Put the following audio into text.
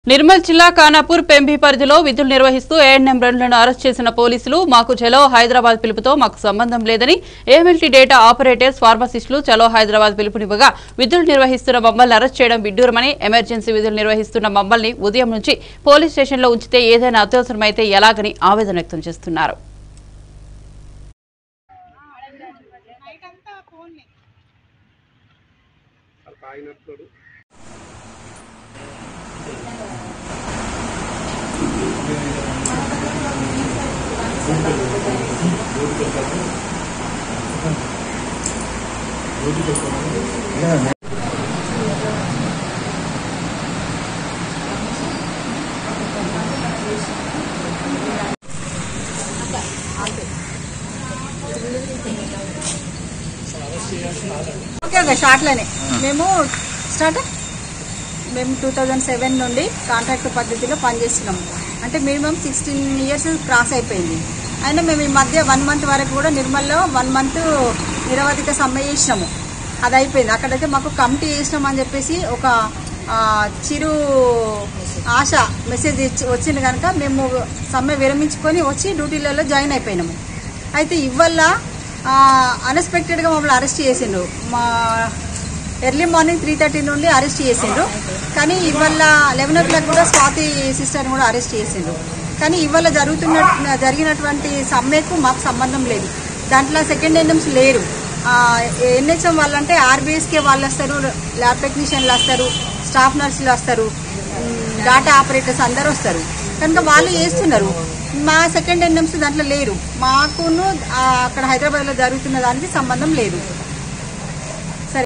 నిర్మల్ జిల్లా ఖానాపూర్ పెంబి పరిధిలో విధులు నిర్వహిస్తూ ఏఎన్ఎం లను అరెస్ట్ చేసిన పోలీసులు మాకు చలో హైదరాబాద్ పిలుపుతో మాకు సంబంధం లేదని ఏఎంఎల్టీ డేటా ఆపరేటర్స్ ఫార్మసిస్టులు చలో హైదరాబాద్ పిలుపునివ్వగా విధులు నిర్వహిస్తున్న మమ్మల్ని అరెస్ట్ చేయడం విడ్డూరమని ఎమర్జెన్సీ విధులు నిర్వహిస్తున్న మమ్మల్ని ఉదయం నుంచి పోలీస్ స్టేషన్లో ఉంచితే ఏదైనా అత్యవసరమైతే ఎలాగని ఆవేదన వ్యక్తం చేస్తున్నారు ఓకే ఓకే షార్ట్లోనే మేము స్టార్ట్ మేము టూ థౌజండ్ సెవెన్ నుండి కాంట్రాక్ట్ పద్ధతిలో పనిచేస్తున్నాము అంటే మినిమం సిక్స్టీన్ ఇయర్స్ క్రాస్ అయిపోయింది అయినా మేము ఈ మధ్య వన్ మంత్ వరకు కూడా నిర్మల్లో వన్ మంత్ నిరవధిక సమ్మె చేసినాము అది అయిపోయింది అక్కడైతే మాకు కమిటీ చేసినాం అని చెప్పేసి ఒక ఆ, చిరు ఆశ మెసేజ్ ఇచ్చి వచ్చింది కనుక మేము సమ్మె విరమించుకొని వచ్చి డ్యూటీలలో జాయిన్ అయిపోయినాము అయితే ఇవల్ల అన్ఎక్స్పెక్టెడ్గా మమ్మల్ని అరెస్ట్ చేసిండ్రు మా ఎర్లీ మార్నింగ్ త్రీ థర్టీ నుండి అరెస్ట్ చేసిండ్రు కానీ ఇవాళ లెవెన్ ఓ క్లాక్ కూడా స్వాతి సిస్టర్ని కూడా అరెస్ట్ చేసిండ్రు కానీ ఇవాళ జరుగుతున్న జరిగినటువంటి సమ్మెకు మాకు సంబంధం లేదు దాంట్లో సెకండ్ ఎన్ఎంస్ లేరు ఎన్హెచ్ఎం వాళ్ళంటే ఆర్బీఎస్కే వాళ్ళు వస్తారు ల్యాబ్ టెక్నీషియన్లు వస్తారు స్టాఫ్ నర్సులు వస్తారు డాటా ఆపరేటర్స్ అందరూ వస్తారు కనుక వాళ్ళు చేస్తున్నారు మా సెకండ్ ఎన్ఎంస్ దాంట్లో లేరు మాకును ఆ, అక్కడ హైదరాబాద్లో జరుగుతున్న దానికి సంబంధం లేదు